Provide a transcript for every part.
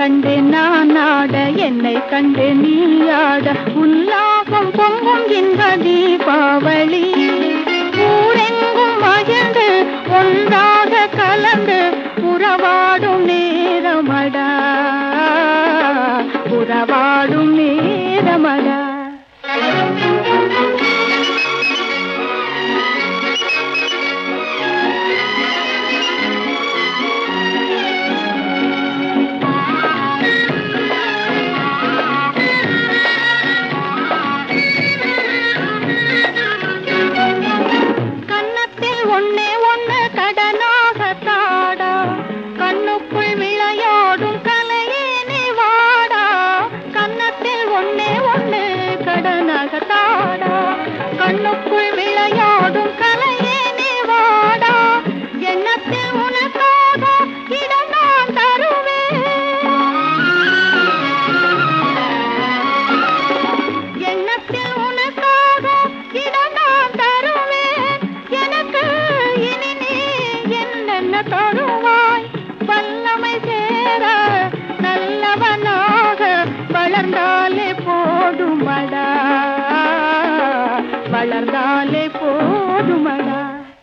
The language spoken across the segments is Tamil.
கண்டு நான் ஆட என்னை கண்டு நீ ஆட உல்லாசம் பொங்கும் இன்ப தீபாவளி ஊரெங்கும் மகிழ்ந்து ஒன்றாக கலந்து உறவாடும் நேரமடா உறவாடும் நேரமடா கன்னத்தில் ஒன்னே ஒண்ணு கடனாக தாடா கண்ணுக்குள் விளையாடும் கலையே நீ வாடா கன்னத்தில் ஒன்னே ஒண்ணு கடனாக தாடா கண்ணுக்குள் விளையாடும் கலையே நீ வாடா எண்ணத்தில் உனக்காக இடம் நான் தருவேன் எண்ணத்தில் உனக்காக இடம் நான் தருவேன் எனக்கு இனி நீ என்னென்ன தருவாய் வல்லமை சேர நல்லவனாக வளர்ந்தாலே போதுமடா வளர்ந்தாலே போதுமடா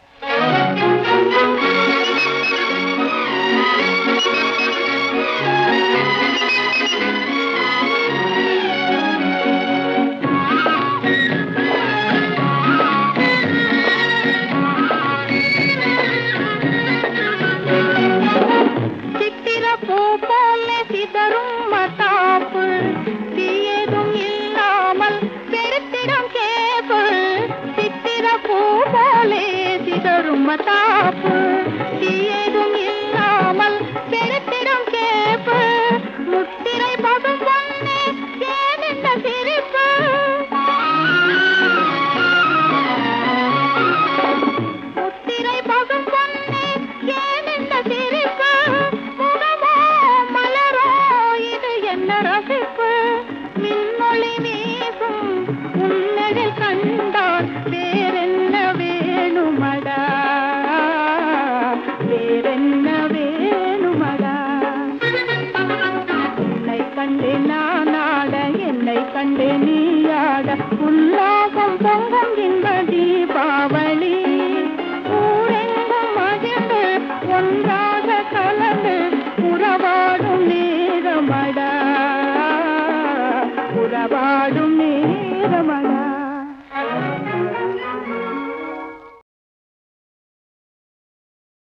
சித்திர பூ போல சிதறும் மத்தாப்பு தீயதும் இல்லாமல் பெருத்திடம் கேப்பு சித்திர பூ போலே சிதறும் மத்தாப்பு தீயதும் இல்லாமல் பெருத்திடம் கேப்பு முத்திரை பசும் பொன்னே ஏன் இந்த சிரிப்பு முத்திரை பசும் பொன்னே ஏன் இந்த சிரிப்பு முகமோ மலரோ இது என்ன ரசிப்பு மின்மொழி வீசும் உன்னதில் கண்டால் வேறென்ன வேணுமடா வேறென்ன வேணுமடா உன்னை கண்டு நான் ஆட என்னை கண்டு நீ ஆட உல்லாசம் பொங்கும் இன்ப தீபாவளி ஊரெங்கும் மகிழ்ந்து ஒன்றாக கலந்து உறவாடும் நேரமடா உறவாடும் நேரமடா